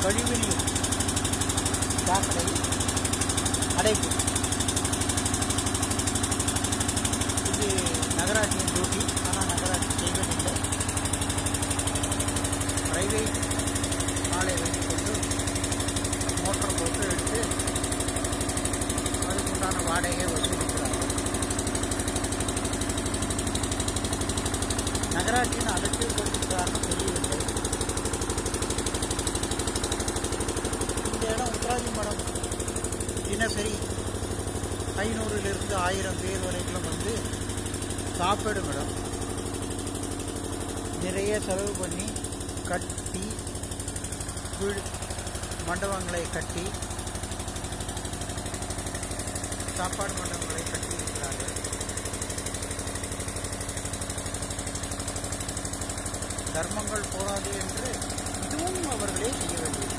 கழிவுநீர் சாக்கடை அடைப்பு இது நகராட்சியின் டியூட்டி ஆனால் நகராட்சி செய்வதில்லை பிரைவேட் ஆளை வைத்துக்கொண்டு மோட்டர் போட்டு எடுத்து அதுக்குண்டான வாடகையை வசூலிக்கிறார்கள் நகராட்சியின் அலட்சியப்படுத்தும் காரணம் தெரியவில்லை இந்த இடம் உத்தராதி மடம் தினசரி ஐநூறிலிருந்து ஆயிரம் பேர் வரைக்கும் வந்து சாப்பிடும் இடம் நிறைய செலவு பண்ணி கட்டி வீடு மண்டபங்களை கட்டி சாப்பாடு மண்டபங்களை கட்டி இருக்கிறார்கள் தர்மங்கள் போராது என்று இதுவும் அவர்களே செய்ய வேண்டியது